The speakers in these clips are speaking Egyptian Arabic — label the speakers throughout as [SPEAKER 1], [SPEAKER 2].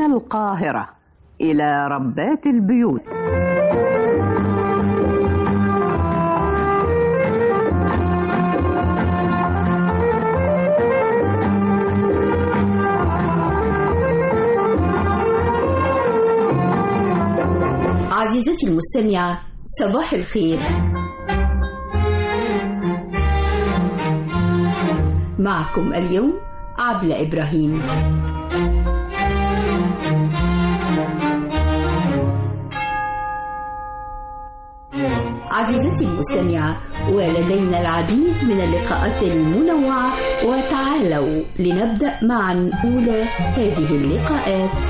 [SPEAKER 1] من القاهرة إلى ربات البيوت
[SPEAKER 2] عزيزتي المستمعة صباح الخير معكم اليوم عبلة إبراهيم عزيزتي المستمعة ولدينا العديد من اللقاءات المنوعة وتعالوا لنبدأ معا أولى هذه اللقاءات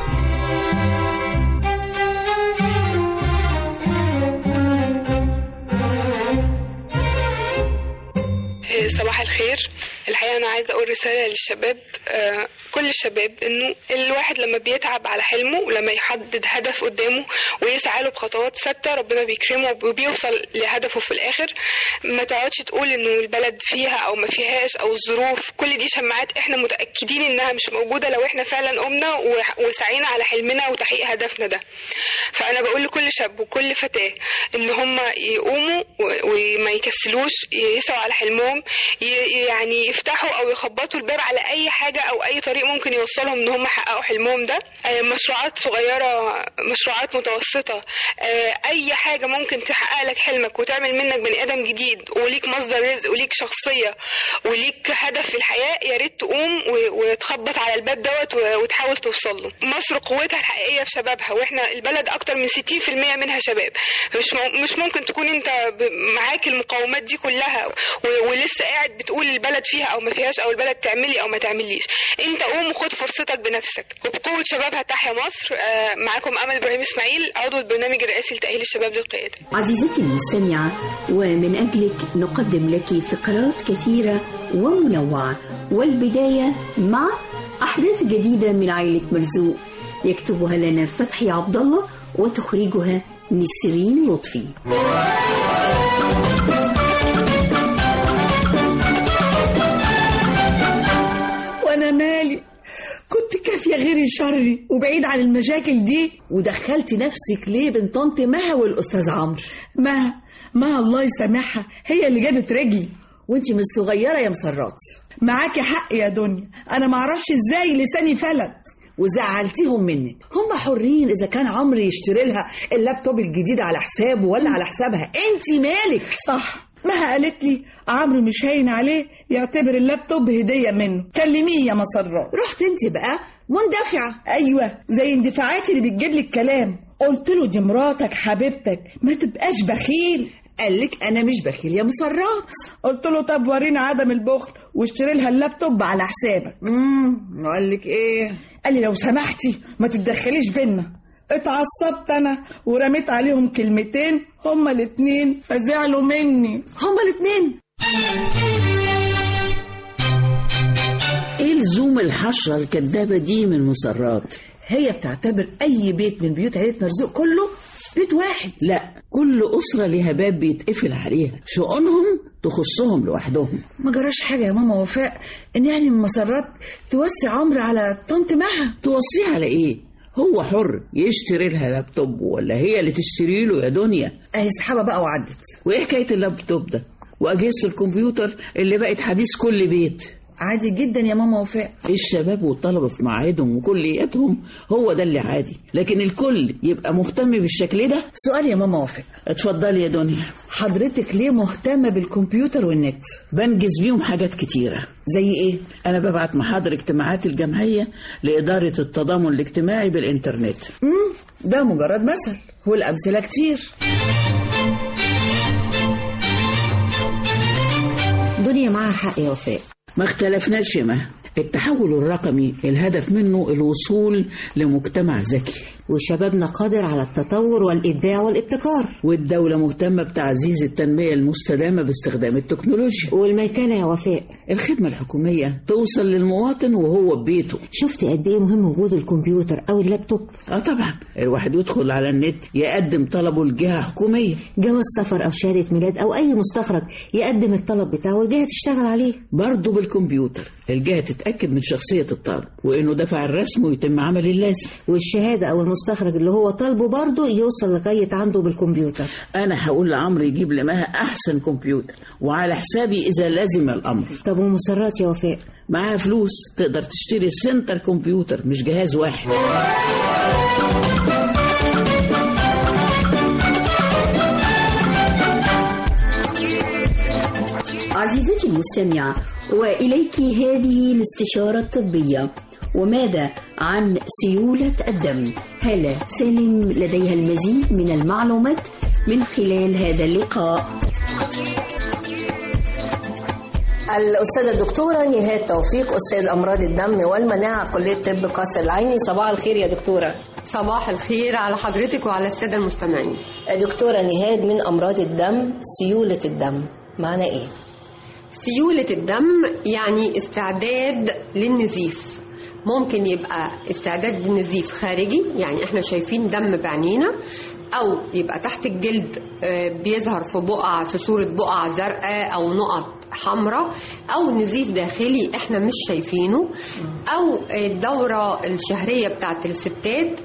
[SPEAKER 3] صباح الخير الحقيقة أنا عايزة أقول رسالة للشباب آه، كل الشباب إنه الواحد لما بيتعب على حلمه ولما يحدد هدف قدامه ويسعى له بخطوات ثابتة ربنا بيكرمه وبيوصل لهدفه في الآخر ما تقعدش تقول إنه البلد فيها أو ما فيهاش أو الظروف كل دي شماعات إحنا متأكدين إنها مش موجودة لو إحنا فعلا قمنا و- وسعينا على حلمنا وتحقيق هدفنا ده فأنا بقول لكل شاب وكل فتاة إن هم يقوموا و- وما يكسلوش يسعوا على حلمهم ي- يعني يفتحوا او يخبطوا الباب على اي حاجه او اي طريق ممكن يوصلهم ان هم يحققوا حلمهم ده آه، مشروعات صغيره مشروعات متوسطه آه، اي حاجه ممكن تحقق لك حلمك وتعمل منك بني ادم جديد وليك مصدر رزق وليك شخصيه وليك هدف في الحياه يا ريت تقوم و- وتخبط على الباب دوت و- وتحاول توصل له مصر قوتها الحقيقيه في شبابها واحنا البلد اكتر من 60% منها شباب مش مو- مش ممكن تكون انت ب- معاك المقومات دي كلها و- ولسه قاعد بتقول البلد فيها او ما فيهاش او البلد تعملي او ما تعمليش انت قوم وخد فرصتك بنفسك وبقوه شبابها تحيا مصر آه، معاكم امل ابراهيم اسماعيل عضو البرنامج الرئاسي لتاهيل الشباب للقياده
[SPEAKER 2] عزيزتي المستمعة ومن أجلك نقدم لك فقرات كثيرة ومنوعة والبداية مع أحداث جديدة من عائلة مرزوق يكتبها لنا فتحي عبد الله وتخرجها نسرين لطفي
[SPEAKER 4] وانا مالي كنت كافيه غير شري وبعيد عن المشاكل دي
[SPEAKER 5] ودخلت نفسك ليه بين طنط مها والاستاذ عمرو
[SPEAKER 4] ما ما الله يسامحها هي اللي جابت رجلي
[SPEAKER 5] وانت مش صغيره يا مسرات
[SPEAKER 4] معاكي حق يا دنيا انا معرفش ازاي لساني فلت
[SPEAKER 5] وزعلتيهم منك هم حرين اذا كان عمرو يشتري لها اللابتوب الجديد على حسابه ولا على حسابها انت مالك
[SPEAKER 4] صح مها قالت لي عمرو مش هين عليه يعتبر اللابتوب هديه منه كلميه يا مسرات
[SPEAKER 5] رحت انت بقى مندفعه
[SPEAKER 4] ايوه زي اندفاعاتي اللي بتجيب لي الكلام قلت له دي مراتك حبيبتك ما تبقاش بخيل
[SPEAKER 5] قال لك انا مش بخيل يا مسرات
[SPEAKER 4] قلت له طب ورينا عدم البخل واشتري لها اللابتوب على حسابك
[SPEAKER 5] امم قال لك ايه
[SPEAKER 4] قال لي لو سمحتي ما تتدخليش بينا اتعصبت انا ورميت عليهم كلمتين هما الاتنين فزعلوا مني
[SPEAKER 5] هما الاتنين
[SPEAKER 6] ايه لزوم الحشرة الكدابة دي من مسرات
[SPEAKER 5] هي بتعتبر اي بيت من بيوت عيله مرزوق كله بيت واحد
[SPEAKER 6] لا كل أسرة ليها باب بيتقفل عليها شؤونهم تخصهم لوحدهم
[SPEAKER 5] ما جراش حاجه يا ماما وفاء ان يعني من مسرات توسي عمرو على طنط مها
[SPEAKER 6] توصيه على ايه هو حر يشتري لها لابتوب ولا هي اللي تشتري له يا دنيا
[SPEAKER 5] اهي سحابه بقى وعدت
[SPEAKER 6] وايه حكاية اللابتوب ده واجهزة الكمبيوتر اللي بقت حديث كل بيت
[SPEAKER 5] عادي جدا يا ماما وفاء
[SPEAKER 6] الشباب والطلبة في مواعيدهم وكلياتهم هو ده اللي عادي لكن الكل يبقى مهتم بالشكل ده
[SPEAKER 5] سؤال يا ماما وفاء
[SPEAKER 6] اتفضلي يا دنيا
[SPEAKER 5] حضرتك ليه مهتمه بالكمبيوتر والنت
[SPEAKER 6] بنجز بيهم حاجات كتيرة
[SPEAKER 5] زي ايه
[SPEAKER 6] أنا ببعت محاضر اجتماعات الجمعية لإدارة التضامن الاجتماعي بالإنترنت
[SPEAKER 5] امم ده مجرد مثل والامثله كتير دنيا معاها حق يا وفاء
[SPEAKER 6] ما اختلفناش يا مها التحول الرقمي الهدف منه الوصول لمجتمع ذكي
[SPEAKER 7] وشبابنا قادر على التطور والإبداع والابتكار
[SPEAKER 6] والدولة مهتمة بتعزيز التنمية المستدامة باستخدام التكنولوجيا
[SPEAKER 7] والميكنة يا وفاء
[SPEAKER 6] الخدمة الحكومية توصل للمواطن وهو ببيته
[SPEAKER 7] شفت قد إيه مهم وجود الكمبيوتر أو اللابتوب
[SPEAKER 6] اه طبعا الواحد يدخل على النت يقدم طلبه لجهة حكومية
[SPEAKER 7] جواز سفر أو شهادة ميلاد أو أي مستخرج يقدم الطلب بتاعه والجهة تشتغل عليه
[SPEAKER 6] برضه بالكمبيوتر الجهة تتقدم نتأكد من شخصية الطالب وإنه دفع الرسم ويتم عمل اللازم
[SPEAKER 7] والشهادة أو المستخرج اللي هو طالبه برضه يوصل لغاية عنده بالكمبيوتر
[SPEAKER 6] أنا هقول لعمرو يجيب لمها أحسن كمبيوتر وعلى حسابي إذا لزم الأمر
[SPEAKER 7] طب ومسرات يا وفاء
[SPEAKER 6] معاها فلوس تقدر تشتري سنتر كمبيوتر مش جهاز واحد
[SPEAKER 2] عزيزتي المستمعة وإليك هذه الاستشارة الطبية وماذا عن سيولة الدم هالة سالم لديها المزيد من المعلومات من خلال هذا اللقاء
[SPEAKER 8] الأستاذة الدكتورة نهاد توفيق أستاذ أمراض الدم والمناعة كلية طب قصر العيني صباح الخير يا دكتورة
[SPEAKER 9] صباح الخير على حضرتك وعلى السادة المستمعين
[SPEAKER 8] دكتورة نهاد من أمراض الدم سيولة الدم معنى إيه؟
[SPEAKER 9] سيولة الدم يعني استعداد للنزيف ممكن يبقى استعداد للنزيف خارجي يعني احنا شايفين دم بعينينا او يبقى تحت الجلد آه، بيظهر في بقع في صورة بقع زرقاء او نقط حمراء او نزيف داخلي احنا مش شايفينه او الدورة الشهرية بتاعت الستات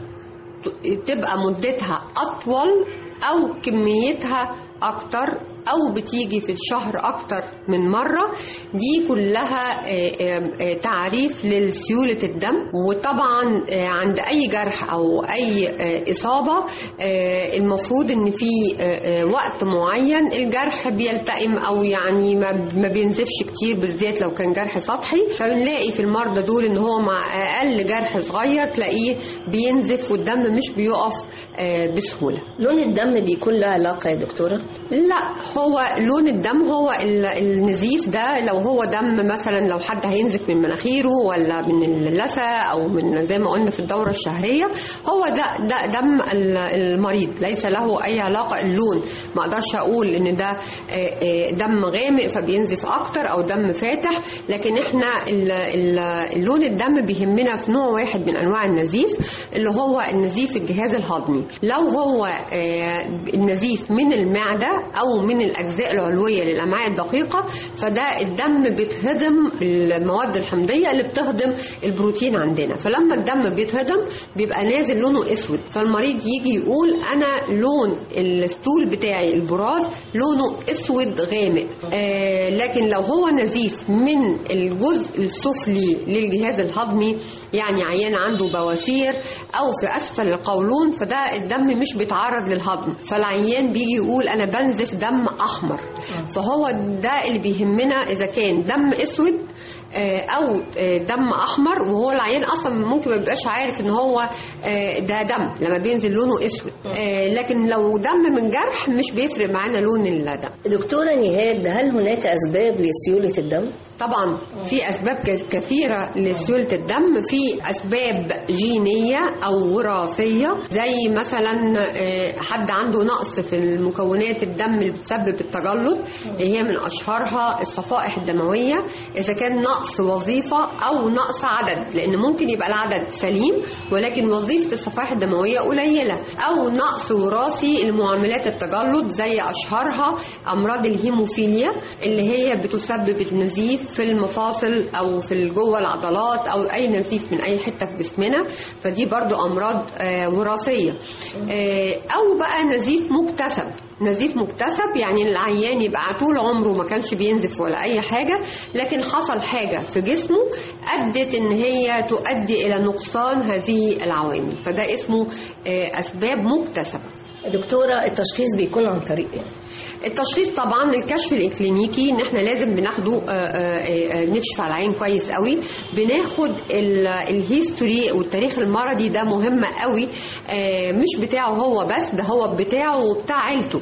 [SPEAKER 9] تبقى مدتها أطول أو كميتها أكتر أو بتيجي في الشهر أكتر من مرة دي كلها آه، آه، آه، تعريف لسيولة الدم وطبعا آه، عند أي جرح أو أي آه، إصابة آه، المفروض إن في آه، آه، وقت معين الجرح بيلتئم أو يعني ما ما بينزفش كتير بالذات لو كان جرح سطحي فبنلاقي في المرضى دول إن هو مع أقل جرح صغير تلاقيه بينزف والدم مش بيقف آه، بسهولة
[SPEAKER 8] لون الدم بيكون له علاقة يا دكتورة؟
[SPEAKER 9] لا هو لون الدم هو ال- النزيف ده لو هو دم مثلا لو حد هينزف من مناخيره ولا من اللثة او من زي ما قلنا في الدورة الشهرية هو ده ده دم ال- المريض ليس له اي علاقة اللون ما اقدرش اقول ان ده آه، آه، دم غامق فبينزف اكتر او دم فاتح لكن احنا ال- ال- لون الدم بيهمنا في نوع واحد من انواع النزيف اللي هو النزيف الجهاز الهضمي لو هو آه، النزيف من المعدة أو من الأجزاء العلوية للأمعاء الدقيقة فده الدم بيتهضم المواد الحمضية اللي بتهضم البروتين عندنا فلما الدم بيتهضم بيبقى نازل لونه أسود فالمريض يجي يقول أنا لون الستول بتاعي البراز لونه أسود غامق آه لكن لو هو نزيف من الجزء السفلي للجهاز الهضمي يعني عيان عنده بواسير أو في أسفل القولون فده الدم مش بيتعرض للهضم فالعيان بيجي يقول أنا بنزف دم أحمر فهو ده اللي بيهمنا إذا كان دم أسود آه، او آه، دم احمر وهو العيان اصلا ممكن ما بيبقاش عارف ان هو آه، ده دم لما بينزل لونه اسود آه، لكن لو دم من جرح مش بيفرق معانا لون الدم
[SPEAKER 8] دكتورة نهاد هل هناك أسباب لسيولة الدم؟
[SPEAKER 9] طبعا في اسباب ك- كثيره لسيوله الدم في اسباب جينيه او وراثيه زي مثلا آه، حد عنده نقص في المكونات الدم اللي بتسبب التجلط اللي هي من اشهرها الصفائح الدمويه اذا كان نقص وظيفه او نقص عدد لان ممكن يبقى العدد سليم ولكن وظيفه الصفائح الدمويه قليله او نقص وراثي لمعاملات التجلط زي اشهرها امراض الهيموفيليا اللي هي بتسبب النزيف في المفاصل او في جوه العضلات او اي نزيف من اي حته في جسمنا فدي برضو امراض آه، وراثيه آه، او بقى نزيف مكتسب نزيف مكتسب يعني العيان يبقى طول عمره ما كانش بينزف ولا اي حاجه لكن حصل حاجه في جسمه ادت ان هي تؤدي الى نقصان هذه العوامل فده اسمه آه، اسباب مكتسبه
[SPEAKER 8] دكتورة التشخيص بيكون عن طريق إيه؟
[SPEAKER 9] التشخيص طبعا الكشف الاكلينيكي ان احنا لازم بناخده آه، آه، آه، نكشف على العين كويس قوي بناخد ال- الهيستوري والتاريخ المرضي ده مهم قوي آه، مش بتاعه هو بس ده هو بتاعه وبتاع عيلته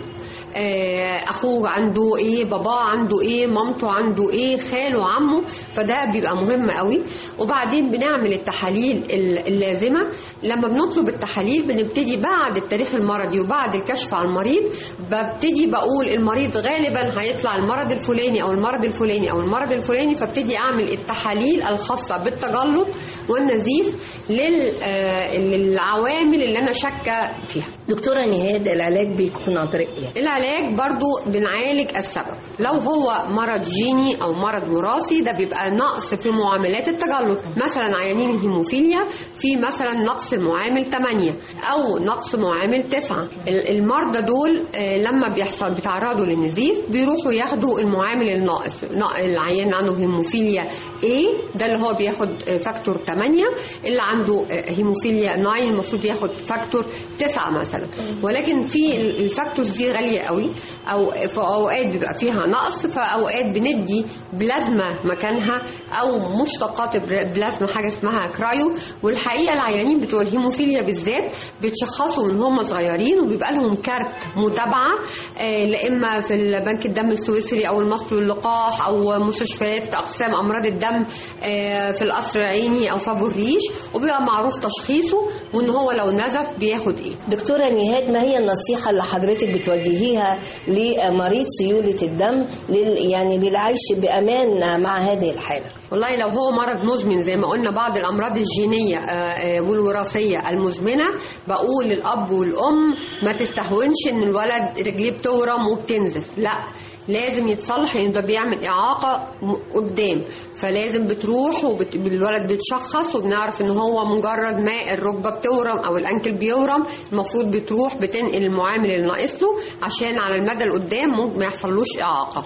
[SPEAKER 9] آه، اخوه عنده ايه باباه عنده ايه مامته عنده ايه خاله عمه فده بيبقى مهم قوي وبعدين بنعمل التحاليل ال- اللازمه لما بنطلب التحاليل بنبتدي بعد التاريخ المرضي وبعد الكشف على المريض ببتدي بقول المريض غالبا هيطلع المرض الفلاني او المرض الفلاني او المرض الفلاني فابتدي اعمل التحاليل الخاصه بالتجلط والنزيف لل- آه، للعوامل اللي انا شاكه فيها
[SPEAKER 8] دكتورة نهاد العلاج بيكون عن طريق إيه؟
[SPEAKER 9] العلاج برضو بنعالج السبب لو هو مرض جيني او مرض وراثي ده بيبقى نقص في معاملات التجلط مثلا عيانين الهيموفيليا في مثلا نقص المعامل 8 او نقص معامل 9 ال- المرضى دول آه، لما بيحصل بيتعرضوا للنزيف بيروحوا ياخدوا المعامل الناقص نا- العيان عنده هيموفيليا A ده اللي هو بياخد آه، فاكتور 8 اللي عنده آه، هيموفيليا 9 المفروض ياخد فاكتور 9 مثلا ولكن في ال- الفاكتورز دي غاليه قوي او في اوقات بيبقى فيها نقص في اوقات بندي بلازما مكانها او مشتقات البر- بلازما حاجه اسمها كرايو والحقيقه العيانين بتوع الهيموفيليا بالذات بيتشخصوا من هم صغيرين وبيبقى لهم كارت متابعه آه، لا اما في البنك الدم السويسري او المصل واللقاح او مستشفيات اقسام امراض الدم آه، في القصر العيني او في ابو الريش وبيبقى معروف تشخيصه وان هو لو نزف بياخد ايه
[SPEAKER 8] دكتورة نهاد ما هي النصيحة اللي حضرتك بتوجهيها لمريض سيولة الدم لل يعني للعيش بأمان مع هذه الحالة
[SPEAKER 9] والله لو هو مرض مزمن زي ما قلنا بعض الامراض الجينيه آه، آه، والوراثيه المزمنه بقول للاب والام ما تستهونش ان الولد رجليه بتورم وبتنزف لا لازم يتصلح لان ده بيعمل اعاقه م- قدام فلازم بتروح والولد بيتشخص وبنعرف ان هو مجرد ما الركبه بتورم او الانكل بيورم المفروض بتروح بتنقل المعامل اللي ناقص له عشان على المدى القدام ممكن ما يحصلوش اعاقه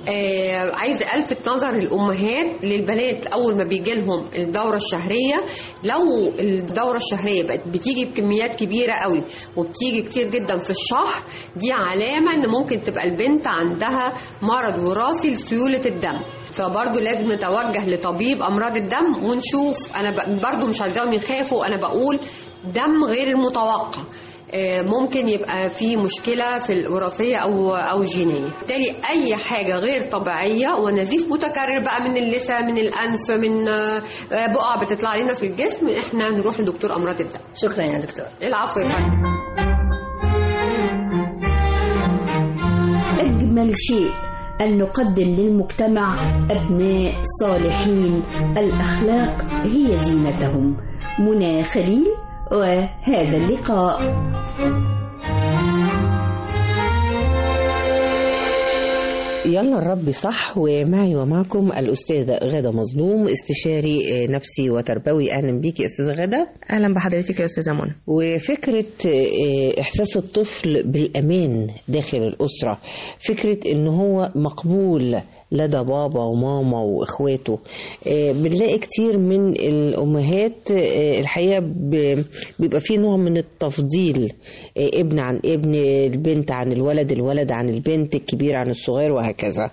[SPEAKER 9] آه عايزه الفت نظر الامهات للبنات اول ما بيجي لهم الدوره الشهريه لو الدوره الشهريه بقت بتيجي بكميات كبيره قوي وبتيجي كتير جدا في الشهر دي علامه ان ممكن تبقى البنت عندها مرض وراثي لسيوله الدم فبرضه لازم نتوجه لطبيب امراض الدم ونشوف انا ب- برضه مش عايزاهم يخافوا انا بقول دم غير المتوقع آه، ممكن يبقى في مشكله في الوراثيه او او الجينيه بالتالي اي حاجه غير طبيعيه ونزيف متكرر بقى من اللثه من الانف من آه، آه، بقع بتطلع لنا في الجسم احنا نروح لدكتور امراض الدم
[SPEAKER 8] شكرا يا دكتور
[SPEAKER 9] العفو يا فندم
[SPEAKER 2] أجمل شيء أن نقدم للمجتمع أبناء صالحين الأخلاق هي زينتهم منى خليل وهذا اللقاء
[SPEAKER 10] يلا الرب صح ومعي ومعكم الأستاذة غادة مظلوم استشاري نفسي وتربوي أهلا بيكي أستاذة غادة
[SPEAKER 11] اهلا بحضرتك يا استاذه منى
[SPEAKER 10] وفكرة آه، إحساس الطفل بالأمان داخل الأسرة فكرة إن هو مقبول لدى بابا وماما وإخواته آه، بنلاقي كتير من الأمهات آه، الحقيقة ب- بيبقى فيه نوع من التفضيل آه، ابن عن ابن البنت عن الولد الولد عن البنت الكبير عن الصغير وهكذا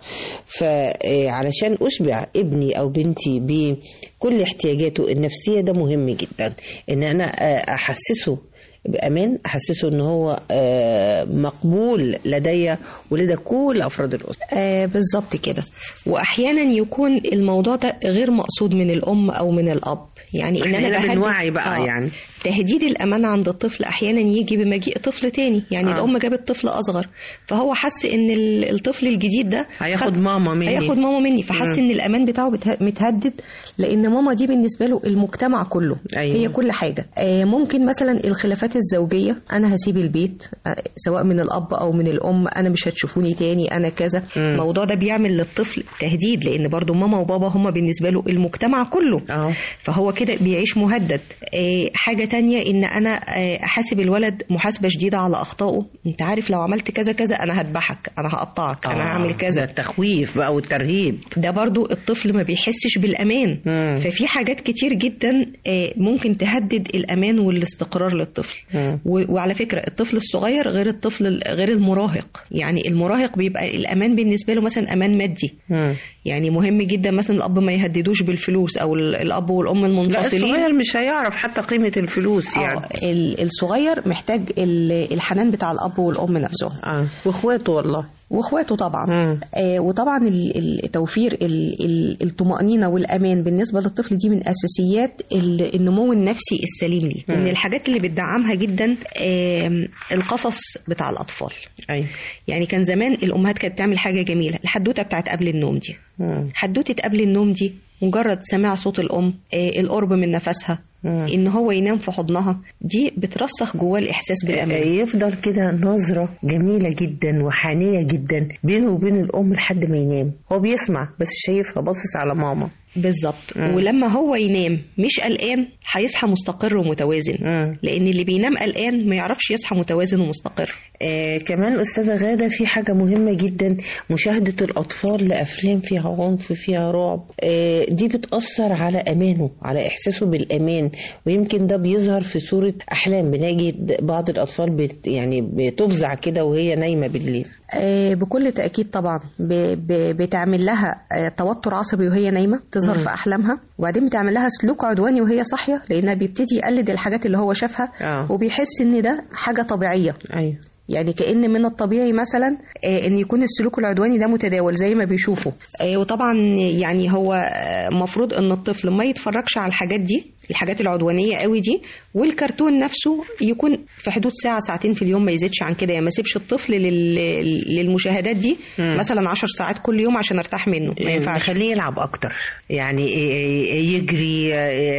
[SPEAKER 10] فعلشان أشبع ابني أو بنتي بكل احتياجاته النفسية ده مهم جدا إن أنا آه، أحسسه بأمان أحسسه إن هو آه، مقبول لدي ولدى كل أفراد الأسرة
[SPEAKER 11] آه بالظبط كده واحيانا يكون الموضوع ده غير مقصود من الام او من الاب يعني ان
[SPEAKER 10] إحنا
[SPEAKER 11] انا
[SPEAKER 10] هنا
[SPEAKER 11] بهدد
[SPEAKER 10] بنوعي بقى يعني.
[SPEAKER 11] تهديد الامان عند الطفل احيانا يجي بمجيء طفل تاني يعني
[SPEAKER 10] آه.
[SPEAKER 11] الام جابت طفل اصغر فهو حس ان ال- الطفل الجديد ده
[SPEAKER 10] هياخد
[SPEAKER 11] خد-
[SPEAKER 10] ماما مني.
[SPEAKER 11] هياخد ماما مني فحس
[SPEAKER 10] مم.
[SPEAKER 11] ان الامان بتاعه بته- متهدد لان ماما دي بالنسبه له المجتمع كله
[SPEAKER 10] أيوة.
[SPEAKER 11] هي كل حاجه آه ممكن مثلا الخلافات الزوجيه انا هسيب البيت آه سواء من الاب او من الام انا مش هتشوفوني تاني انا كذا
[SPEAKER 10] مم.
[SPEAKER 11] الموضوع ده بيعمل للطفل تهديد لان برضو ماما وبابا هما بالنسبه له المجتمع كله
[SPEAKER 10] اه
[SPEAKER 11] فهو كده بيعيش مهدد آه حاجه تانية ان انا آه احاسب الولد محاسبه شديده على اخطائه انت عارف لو عملت كذا كذا انا هذبحك انا هقطعك انا هعمل كذا
[SPEAKER 10] ده التخويف بقى والترهيب
[SPEAKER 11] ده برضو الطفل ما بيحسش بالامان
[SPEAKER 10] مم.
[SPEAKER 11] ففي حاجات كتير جدا آه، ممكن تهدد الامان والاستقرار للطفل
[SPEAKER 10] مم.
[SPEAKER 11] و- وعلى فكره الطفل الصغير غير الطفل ال- غير المراهق يعني المراهق بيبقى الامان بالنسبه له مثلا امان مادي
[SPEAKER 10] مم.
[SPEAKER 11] يعني مهم جدا مثلا الاب ما يهددوش بالفلوس او ال- الاب والام
[SPEAKER 10] لا
[SPEAKER 11] المنفصلين
[SPEAKER 10] الصغير مش هيعرف حتى قيمة الفلوس يعني
[SPEAKER 11] آه، ال- الصغير محتاج ال- الحنان بتاع الاب والام نفسهم
[SPEAKER 10] اه واخواته والله
[SPEAKER 11] واخواته طبعا
[SPEAKER 10] مم.
[SPEAKER 11] آه وطبعا ال- ال- توفير ال- ال- الطمأنينة والأمان بالنسبة للطفل دي من أساسيات ال- النمو النفسي السليم ليه
[SPEAKER 10] مم.
[SPEAKER 11] ومن الحاجات اللي بتدعمها جدا آم، القصص بتاع الأطفال
[SPEAKER 10] اي
[SPEAKER 11] يعني كان زمان الأمهات كانت تعمل حاجة جميلة الحدوتة بتاعت قبل النوم دي
[SPEAKER 10] مم.
[SPEAKER 11] حدوتة قبل النوم دي مجرد سماع صوت الأم آه، القرب من نفسها ان هو ينام في حضنها دي بترسخ جواه الاحساس بالامان
[SPEAKER 10] يفضل كده نظرة جميلة جدا وحانية جدا بينه وبين الأم لحد ما ينام هو بيسمع بس شايفها باصص على ماما
[SPEAKER 11] بالظبط
[SPEAKER 10] مم.
[SPEAKER 11] ولما هو ينام مش قلقان هيصحى مستقر ومتوازن لان اللي بينام قلقان ما يعرفش يصحى متوازن ومستقر
[SPEAKER 10] آه كمان أستاذة غادة في حاجة مهمة جدا مشاهدة الأطفال لأفلام فيها عنف فيها رعب آه دي بتأثر على أمانه على إحساسه بالأمان ويمكن ده بيظهر في صورة أحلام بنجد بعض الأطفال بت يعني بتفزع كده وهي نايمة بالليل
[SPEAKER 11] آه، بكل تأكيد طبعا ب- ب- بتعمل لها آه، توتر عصبي وهي نايمة تظهر
[SPEAKER 10] مم.
[SPEAKER 11] في أحلامها وبعدين بتعمل لها سلوك عدواني وهي صاحية لأنها بيبتدي يقلد الحاجات اللي هو شافها
[SPEAKER 10] آه.
[SPEAKER 11] وبيحس إن ده حاجة طبيعية
[SPEAKER 10] أيوه
[SPEAKER 11] يعني كأن من الطبيعي مثلا آه، ان يكون السلوك العدواني ده متداول زي ما بيشوفوا آه، وطبعا يعني هو المفروض ان الطفل ما يتفرجش على الحاجات دي الحاجات العدوانيه قوي دي والكرتون نفسه يكون في حدود ساعه ساعتين في اليوم ما يزيدش عن كده يعني ما يسيبش الطفل لل... للمشاهدات دي
[SPEAKER 10] مم.
[SPEAKER 11] مثلا 10 ساعات كل يوم عشان ارتاح منه ما ينفعش
[SPEAKER 10] خليه يلعب اكتر يعني يجري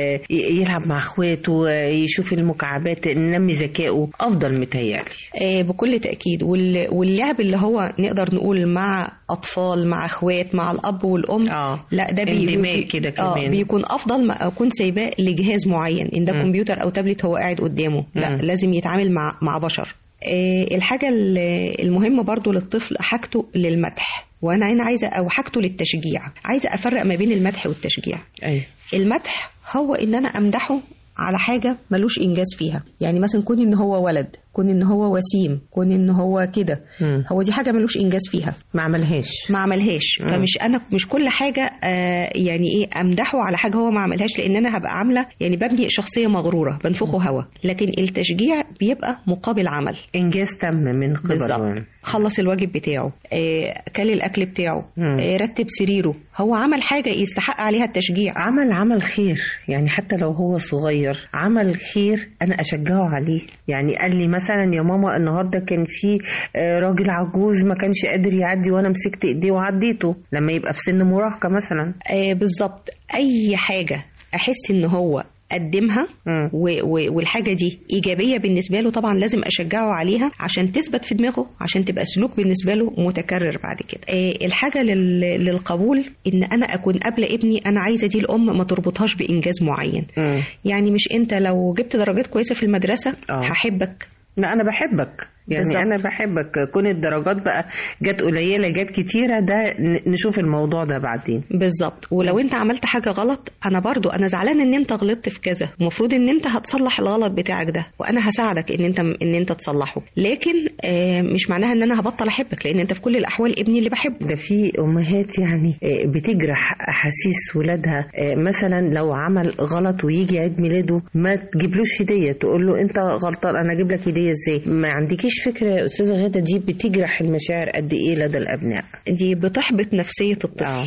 [SPEAKER 10] يلعب مع اخواته يشوف المكعبات ننمي ذكائه افضل متهيألي
[SPEAKER 11] آه، بكل تأكيد وال- واللعب اللي هو نقدر نقول مع أطفال مع أخوات مع الأب والأم
[SPEAKER 10] آه.
[SPEAKER 11] لا ده بي
[SPEAKER 10] اندماج
[SPEAKER 11] بي-
[SPEAKER 10] كده
[SPEAKER 11] آه
[SPEAKER 10] كمان.
[SPEAKER 11] بيكون أفضل ما أكون سايباه لجهاز معين إن ده
[SPEAKER 10] مم.
[SPEAKER 11] كمبيوتر أو تابلت هو قاعد قدامه لا
[SPEAKER 10] مم.
[SPEAKER 11] لازم يتعامل مع مع بشر آه، الحاجة ال- المهمة برضو للطفل حاجته للمدح وأنا هنا عايزة أو حاجته للتشجيع عايزة أفرق ما بين المدح والتشجيع
[SPEAKER 10] ايوه
[SPEAKER 11] المدح هو ان انا امدحه على حاجة ملوش إنجاز فيها يعني مثلا كون إن هو ولد كون إن هو وسيم كون إن هو كده
[SPEAKER 10] مم.
[SPEAKER 11] هو دي حاجة ملوش إنجاز فيها
[SPEAKER 10] ما عملهاش
[SPEAKER 11] ما عملهاش
[SPEAKER 10] مم.
[SPEAKER 11] فمش أنا مش كل حاجة آه يعني إيه أمدحه على حاجة هو ما عملهاش لأن أنا هبقى عاملة يعني ببني شخصية مغرورة بنفخه هوا لكن التشجيع بيبقى مقابل عمل
[SPEAKER 10] انجاز تم من قبل
[SPEAKER 11] بالظبط خلص الواجب بتاعه آه كل الأكل بتاعه
[SPEAKER 10] مم.
[SPEAKER 11] آه رتب سريره هو عمل حاجة يستحق عليها التشجيع
[SPEAKER 10] عمل عمل خير يعني حتى لو هو صغير عمل خير انا اشجعه عليه يعني قال لي مثلا يا ماما النهارده كان في آه، راجل عجوز ما كانش قادر يعدي وانا مسكت ايديه وعديته لما يبقى في سن مراهقه مثلا
[SPEAKER 11] آه بالظبط اي حاجه احس ان هو قدمها و- و- والحاجه دي ايجابيه بالنسبه له طبعا لازم اشجعه عليها عشان تثبت في دماغه عشان تبقى سلوك بالنسبه له متكرر بعد كده آه الحاجه لل- للقبول ان انا اكون قبل ابني انا عايزه دي الام ما تربطهاش بانجاز معين يعني مش انت لو جبت درجات كويسه في المدرسه
[SPEAKER 10] آه.
[SPEAKER 11] هحبك
[SPEAKER 10] لا انا بحبك يعني
[SPEAKER 11] بالظبط.
[SPEAKER 10] انا بحبك كون الدرجات بقى جت قليله جت كتيره ده ن- نشوف الموضوع ده بعدين
[SPEAKER 11] بالظبط ولو انت عملت حاجه غلط انا برضو انا زعلان ان انت غلطت في كذا المفروض ان انت هتصلح الغلط بتاعك ده وانا هساعدك ان انت ان انت تصلحه لكن آه مش معناها ان انا هبطل احبك لان انت في كل الاحوال ابني اللي بحبه
[SPEAKER 10] ده في امهات يعني آه، بتجرح احاسيس ولادها آه، مثلا لو عمل غلط ويجي عيد ميلاده ما تجيبلوش هديه تقول له انت غلطان انا اجيب لك هديه ازاي ما عندكيش فكره يا استاذه غاده دي بتجرح المشاعر قد ايه لدى الابناء
[SPEAKER 11] دي بتحبط نفسيه الطفل آه.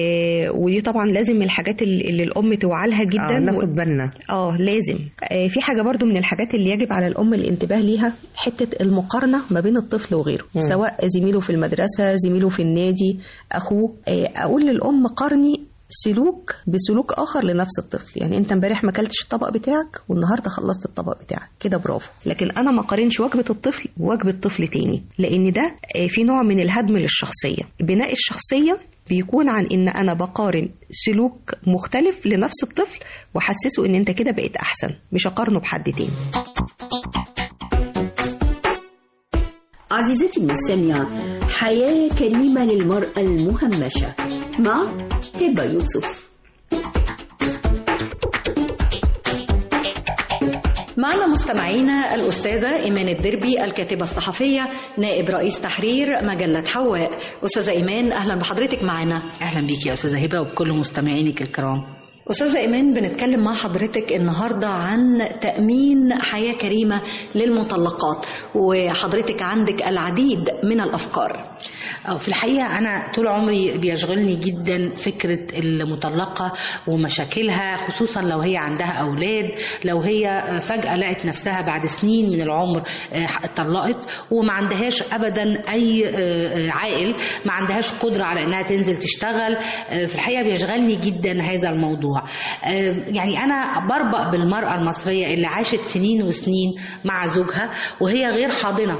[SPEAKER 11] آه ودي طبعا لازم من الحاجات اللي اللي الام توعى لها جدا
[SPEAKER 10] آه، ناخد بالنا
[SPEAKER 11] اه لازم آه في حاجه برضو من الحاجات اللي يجب على الام الانتباه ليها حته المقارنه ما بين الطفل وغيره
[SPEAKER 10] مم.
[SPEAKER 11] سواء زميله في المدرسه زميله في النادي اخوه آه اقول للام قارني سلوك بسلوك اخر لنفس الطفل يعني انت امبارح ما اكلتش الطبق بتاعك والنهارده خلصت الطبق بتاعك كده برافو لكن انا ما قارنش وجبه الطفل بوجبه طفل تاني لان ده آه، في نوع من الهدم للشخصيه بناء الشخصيه بيكون عن ان انا بقارن سلوك مختلف لنفس الطفل واحسسه ان انت كده بقيت احسن مش اقارنه بحد تاني
[SPEAKER 2] عزيزتي المستمعة حياة كريمة للمرأة المهمشة مع هبة يوسف
[SPEAKER 12] معنا مستمعينا الأستاذة إيمان الدربي الكاتبة الصحفية نائب رئيس تحرير مجلة حواء أستاذة إيمان أهلا بحضرتك معنا
[SPEAKER 13] اهلا بيك يا استاذه هبه وبكل مستمعينك الكرام
[SPEAKER 12] أستاذة إيمان بنتكلم مع حضرتك النهاردة عن تأمين حياة كريمة للمطلقات وحضرتك عندك العديد من الأفكار
[SPEAKER 13] أو في الحقيقة أنا طول عمري بيشغلني جدا فكرة المطلقة ومشاكلها خصوصا لو هي عندها أولاد لو هي فجأة لقت نفسها بعد سنين من العمر آه، اتطلقت وما عندهاش أبدا أي آه، آه، عائل ما عندهاش قدرة على إنها تنزل تشتغل آه، في الحقيقة بيشغلني جدا هذا الموضوع آه، يعني أنا بربأ بالمرأة المصرية اللي عاشت سنين وسنين مع زوجها وهي غير حاضنة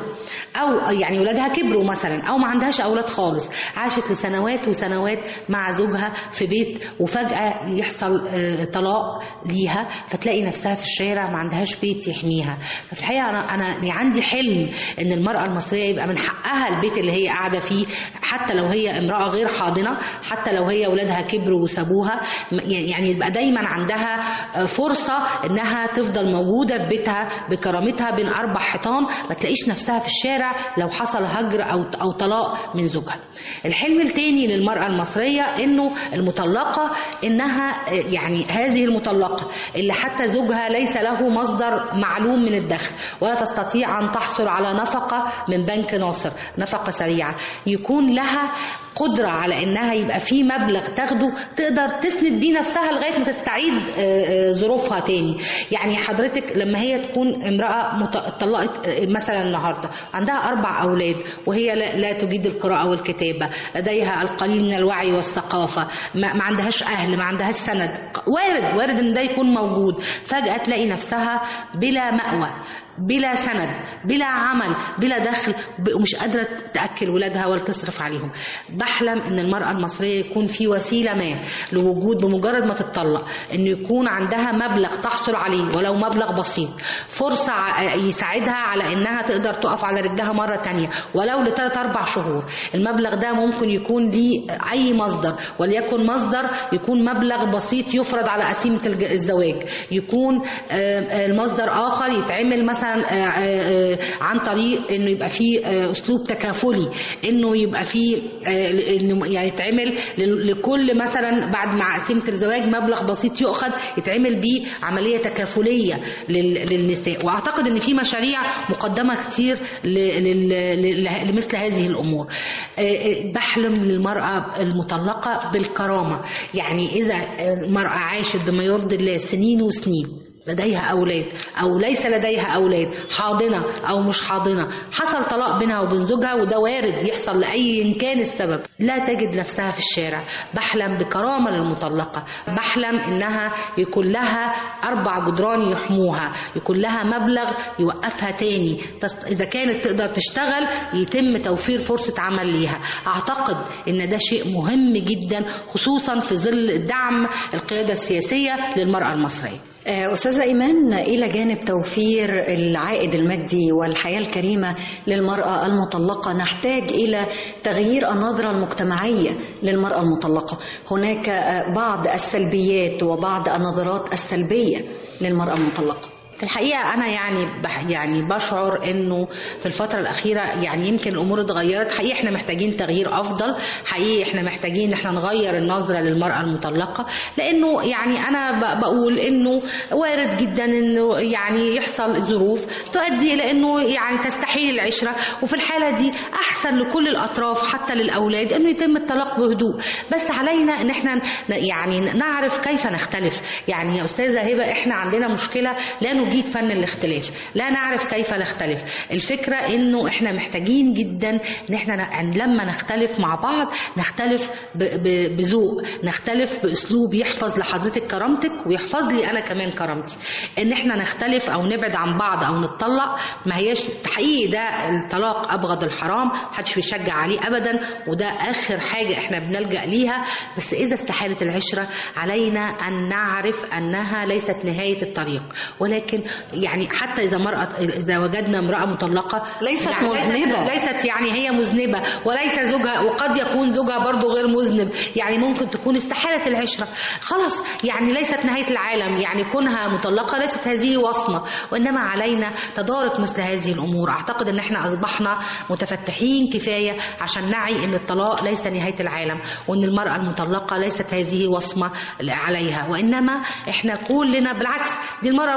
[SPEAKER 13] أو يعني ولادها كبروا مثلا أو ما عندهاش أولاد خالص عاشت لسنوات وسنوات مع زوجها في بيت وفجأة يحصل آه، طلاق ليها فتلاقي نفسها في الشارع ما عندهاش بيت يحميها ففي الحقيقة أنا أنا يعني عندي حلم إن المرأة المصرية يبقى من حقها البيت اللي هي قاعدة فيه حتى لو هي امرأة غير حاضنة حتى لو هي ولادها كبروا وسابوها يعني يبقى دايما عندها فرصة إنها تفضل موجودة في بيتها بكرامتها بين أربع حيطان ما تلاقيش نفسها في الشارع لو حصل هجر أو أو طلاق من زوجها. الحلم التاني للمرأة المصرية إنه المطلقة إنها يعني هذه المطلقة اللي حتى زوجها ليس له مصدر معلوم من الدخل ولا تستطيع أن تحصل على نفقة من بنك ناصر نفقة سريعة يكون لها قدرة على إنها يبقى في مبلغ تاخده تقدر تسند بيه نفسها لغاية ما تستعيد آه، آه، ظروفها تاني يعني حضرتك لما هي تكون امرأة مت- اتطلقت آه، مثلا النهاردة عندها أربع أولاد وهي لا, لا تجيد القراءة والكتابة لديها القليل من الوعي والثقافة ما, ما عندهاش أهل ما عندهاش سند وارد وارد إن ده يكون موجود فجأة تلاقي نفسها بلا مأوى بلا سند بلا عمل بلا دخل ب- ومش قادرة تأكل ولادها ولا تصرف عليهم بحلم ان المرأة المصرية يكون في وسيلة ما لوجود بمجرد ما تتطلق ان يكون عندها مبلغ تحصل عليه ولو مبلغ بسيط فرصة ع- يساعدها على انها تقدر تقف على رجلها مرة تانية ولو لثلاث اربع شهور المبلغ ده ممكن يكون ليه اي مصدر وليكن مصدر يكون مبلغ بسيط يفرض على قسيمة الج- الزواج يكون آه، آه، المصدر اخر يتعمل مثلا آه، آه، آه، عن طريق انه يبقى فيه آه، اسلوب تكافلي انه يبقى فيه آه، انه يعني يتعمل ل- لكل مثلا بعد مع قسيمه الزواج مبلغ بسيط يؤخذ يتعمل بيه عمليه تكافليه لل- للنساء واعتقد ان في مشاريع مقدمه كتير ل- لل- لل- لمثل هذه الامور آه، آه، بحلم للمراه المطلقه بالكرامه يعني اذا المراه عاشت بما يرضي الله سنين وسنين لديها أولاد أو ليس لديها أولاد حاضنة أو مش حاضنة حصل طلاق بينها وبين زوجها وده وارد يحصل لأي كان السبب لا تجد نفسها في الشارع بحلم بكرامة للمطلقة بحلم إنها يكون لها أربع جدران يحموها يكون لها مبلغ يوقفها تاني تست... إذا كانت تقدر تشتغل يتم توفير فرصة عمل ليها أعتقد إن ده شيء مهم جدا خصوصا في ظل دعم القيادة السياسية للمرأة المصرية
[SPEAKER 12] آه، أستاذة إيمان إلى جانب توفير العائد المادي والحياة الكريمة للمرأة المطلقة نحتاج إلى تغيير النظرة المجتمعية للمرأة المطلقة هناك آه، بعض السلبيات وبعض النظرات السلبية للمرأة المطلقة
[SPEAKER 13] في الحقيقة أنا يعني بح يعني بشعر إنه في الفترة الأخيرة يعني يمكن الأمور اتغيرت حقيقي إحنا محتاجين تغيير أفضل حقيقي إحنا محتاجين إن إحنا نغير النظرة للمرأة المطلقة لأنه يعني أنا ب- بقول إنه وارد جدا إنه يعني يحصل ظروف تؤدي إلى إنه يعني تستحيل العشرة وفي الحالة دي أحسن لكل الأطراف حتى للأولاد إنه يتم الطلاق بهدوء بس علينا إن إحنا ن- يعني نعرف كيف نختلف يعني يا أستاذة هبة إحنا عندنا مشكلة لا نجيد فن الاختلاف لا نعرف كيف نختلف الفكرة إنه إحنا محتاجين جدا إن إحنا ن- لما نختلف مع بعض نختلف ب- ب- بذوق نختلف بأسلوب يحفظ لحضرتك كرامتك ويحفظ لي أنا كمان كرامتي إن إحنا نختلف أو نبعد عن بعض أو نتطلق ما هياش حقيقي ده الطلاق أبغض الحرام محدش بيشجع عليه أبدا وده آخر حاجة إحنا بنلجأ ليها بس إذا استحالت العشرة علينا أن نعرف أنها ليست نهاية الطريق ولكن يعني حتى إذا مرأة إذا وجدنا امرأة مطلقة
[SPEAKER 12] ليست
[SPEAKER 13] يعني
[SPEAKER 12] مذنبة.
[SPEAKER 13] ليست, ليست يعني هي مذنبة وليس زوجها وقد يكون زوجها برضو غير مذنب يعني ممكن تكون استحالت العشرة خلاص يعني ليست نهاية العالم يعني كونها مطلقة ليست هذه وصمة وإنما علينا تدارك مثل هذه الأمور أعتقد أن احنا أصبحنا متفتحين كفاية عشان نعي أن الطلاق ليس نهاية العالم وأن المرأة المطلقة ليست هذه وصمة عليها وإنما احنا كلنا بالعكس دي المرأة المطلقة دي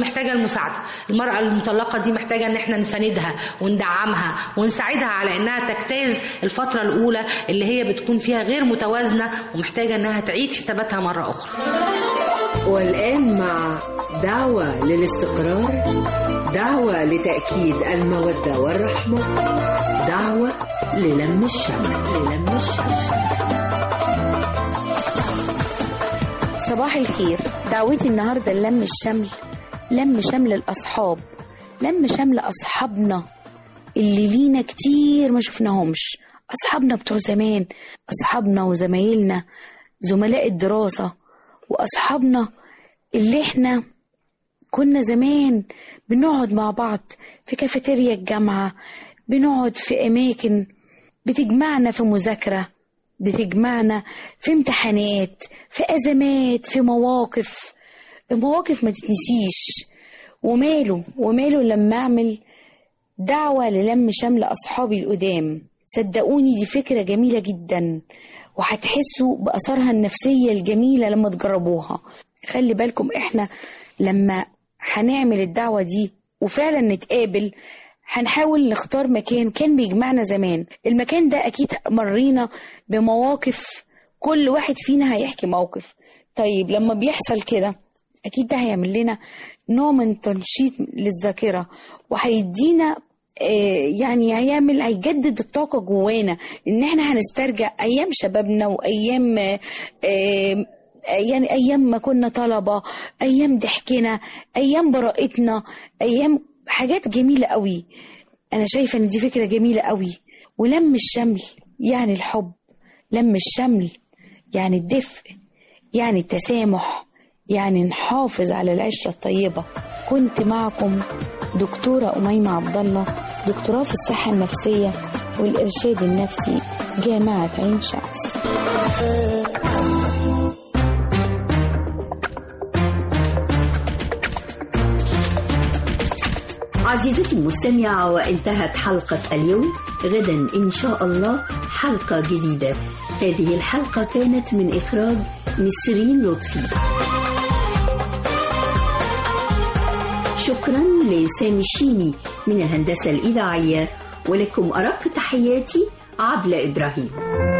[SPEAKER 13] محتاجه المساعده المراه المطلقه دي محتاجه ان احنا نساندها وندعمها ونساعدها على انها تجتاز الفتره الاولى اللي هي بتكون فيها غير متوازنه ومحتاجه انها تعيد حساباتها مره اخرى
[SPEAKER 2] والآن مع دعوة للاستقرار دعوة لتأكيد المودة والرحمة دعوة للم الشمل للم الشمل
[SPEAKER 14] صباح الخير دعوتي النهاردة لم الشمل لم شمل الأصحاب لم شمل أصحابنا اللي لينا كتير ما شفناهمش أصحابنا بتوع زمان أصحابنا وزمايلنا زملاء الدراسة وأصحابنا اللي احنا كنا زمان بنقعد مع بعض في كافيتيريا الجامعة بنقعد في أماكن بتجمعنا في مذاكرة بتجمعنا في امتحانات في أزمات في مواقف مواقف ما تتنسيش وماله وماله لما أعمل دعوة للم شمل أصحابي القدام صدقوني دي فكرة جميلة جدا وهتحسوا بأثرها النفسية الجميلة لما تجربوها خلي بالكم احنا لما هنعمل الدعوة دي وفعلا نتقابل هنحاول نختار مكان كان بيجمعنا زمان المكان ده أكيد مرينا بمواقف كل واحد فينا هيحكي موقف طيب لما بيحصل كده أكيد ده هيعمل لنا نوع من تنشيط للذاكرة وهيدينا آه، يعني هيعمل هيجدد الطاقة جوانا إن إحنا هنسترجع أيام شبابنا وأيام آه، آه، يعني أيام ما كنا طلبة أيام ضحكنا أيام براءتنا أيام حاجات جميلة قوي أنا شايفة إن دي فكرة جميلة قوي ولم الشمل يعني الحب لم الشمل يعني الدفء يعني التسامح يعني نحافظ على العشرة الطيبة كنت معكم دكتورة أميمة عبد الله دكتوراه في الصحة النفسية والإرشاد النفسي جامعة عين شمس
[SPEAKER 2] عزيزتي المستمعة وانتهت حلقة اليوم غدا إن شاء الله حلقة جديدة هذه الحلقة كانت من إخراج نسرين لطفي شكرا لسامي الشيمي من الهندسة الإذاعية ولكم أرق تحياتي عبلة إبراهيم